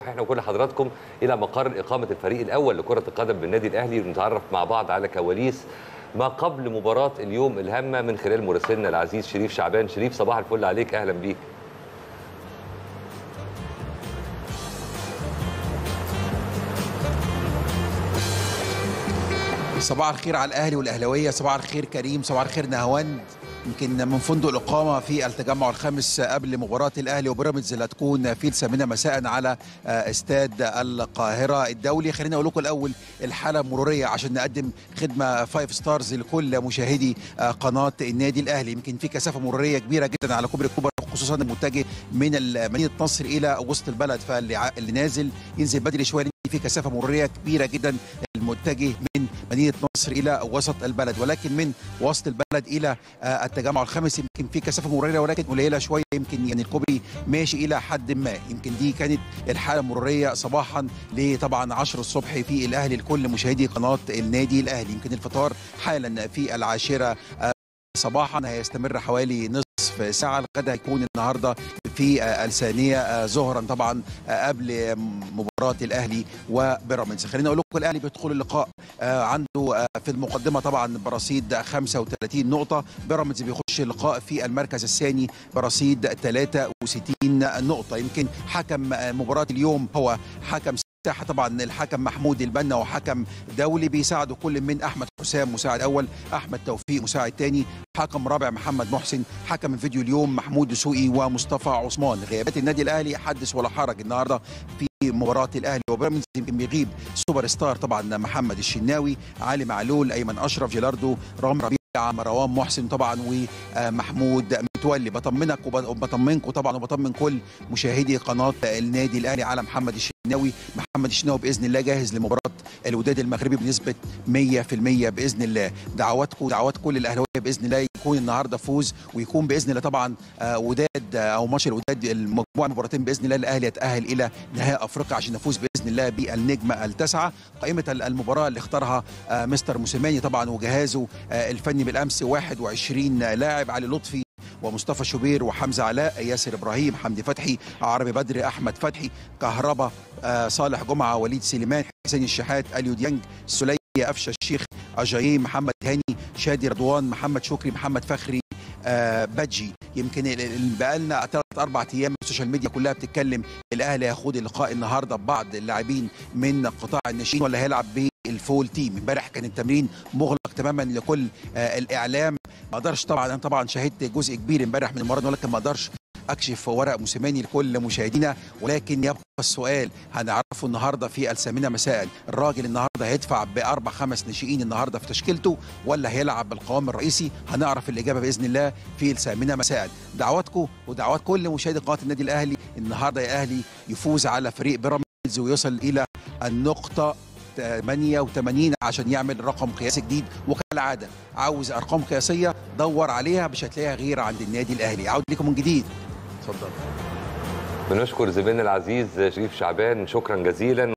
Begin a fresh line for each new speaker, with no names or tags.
احنا وكل حضراتكم الى مقر اقامه الفريق الاول لكره القدم بالنادي الاهلي ونتعرف مع بعض على كواليس ما قبل مباراه اليوم الهامه من خلال مراسلنا العزيز شريف شعبان شريف صباح الفل عليك اهلا بيك
صباح الخير على الاهلي والاهلاويه صباح الخير كريم صباح الخير نهواند يمكن من فندق الاقامه في التجمع الخامس قبل مباراه الاهلي وبيراميدز اللي هتكون في الثامنه مساء على استاد القاهره الدولي خليني اقول لكم الاول الحاله المروريه عشان نقدم خدمه فايف ستارز لكل مشاهدي قناه النادي الاهلي يمكن في كثافه مروريه كبيره جدا على كوبري اكتوبر خصوصا المتجه من مدينه نصر الى وسط البلد فاللي اللي نازل ينزل بدري شويه في كثافه مروريه كبيره جدا المتجه من مدينه نصر الى وسط البلد ولكن من وسط البلد الى التجمع الخامس يمكن في كثافه مروريه ولكن قليله شويه يمكن يعني الكوبري ماشي الى حد ما يمكن دي كانت الحاله المروريه صباحا لطبعا 10 الصبح في الاهلي لكل مشاهدي قناه النادي الاهلي يمكن الفطار حالا في العاشره صباحا هيستمر حوالي نصف ساعة الغدا هيكون النهاردة في الثانية ظهرا طبعا قبل مباراة الأهلي وبيراميدز خلينا أقول لكم الأهلي بيدخل اللقاء عنده في المقدمة طبعا برصيد 35 نقطة بيراميدز بيخش اللقاء في المركز الثاني برصيد 63 نقطة يمكن حكم مباراة اليوم هو حكم طبعا الحكم محمود البنا وحكم دولي بيساعده كل من احمد حسام مساعد اول احمد توفيق مساعد ثاني حكم رابع محمد محسن حكم الفيديو اليوم محمود دسوقي ومصطفى عثمان غيابات النادي الاهلي حدث ولا حرج النهارده في مباراه الاهلي وبيراميدز يمكن بيغيب سوبر ستار طبعا محمد الشناوي علي معلول ايمن اشرف جيلاردو رام ربيع مروان محسن طبعا ومحمود متولي بطمنك وبطمنكم طبعا وبطمن كل مشاهدي قناه النادي الاهلي على محمد الشناوي محمد الشناوي باذن الله جاهز لمباراه الوداد المغربي بنسبه 100% باذن الله دعواتكم دعوات كل الاهلاويه باذن الله يكون النهارده فوز ويكون باذن الله طبعا وداد او ماتش الوداد المجموعه المباراتين باذن الله الاهلي يتاهل الى نهائي افريقيا عشان نفوز باذن الله بالنجمه التاسعه قائمه المباراه اللي اختارها مستر موسيماني طبعا وجهازه الفني بالامس 21 لاعب علي لطفي ومصطفى شوبير وحمزه علاء ياسر ابراهيم حمدي فتحي عربي بدر احمد فتحي كهربا آه صالح جمعه وليد سليمان حسين الشحات اليو ديانج سلية افشا الشيخ اجايين محمد هاني شادي رضوان محمد شكري محمد فخري آه بادجي يمكن بقى لنا ثلاث اربع ايام السوشيال ميديا كلها بتتكلم الاهلي هياخد اللقاء النهارده ببعض اللاعبين من قطاع الناشئين ولا هيلعب بالفول تيم امبارح كان التمرين مغلق تماما لكل آه الاعلام ما اقدرش طبعا انا طبعا شاهدت جزء كبير امبارح من المباراه ولكن ما اقدرش اكشف ورق موسيماني لكل مشاهدينا ولكن يبقى السؤال هنعرفه النهارده في الثامنه مساء الراجل النهارده هيدفع باربع خمس ناشئين النهارده في تشكيلته ولا هيلعب بالقوام الرئيسي هنعرف الاجابه باذن الله في الثامنه مساء دعواتكم ودعوات كل مشاهدي قناه النادي الاهلي النهارده يا اهلي يفوز على فريق بيراميدز ويصل الى النقطه 88 عشان يعمل رقم قياسي جديد وكالعاده عاوز ارقام قياسيه دور عليها مش هتلاقيها غير عند النادي الاهلي عاود لكم من جديد اتفضل
بنشكر زميلنا العزيز شريف شعبان شكرا جزيلا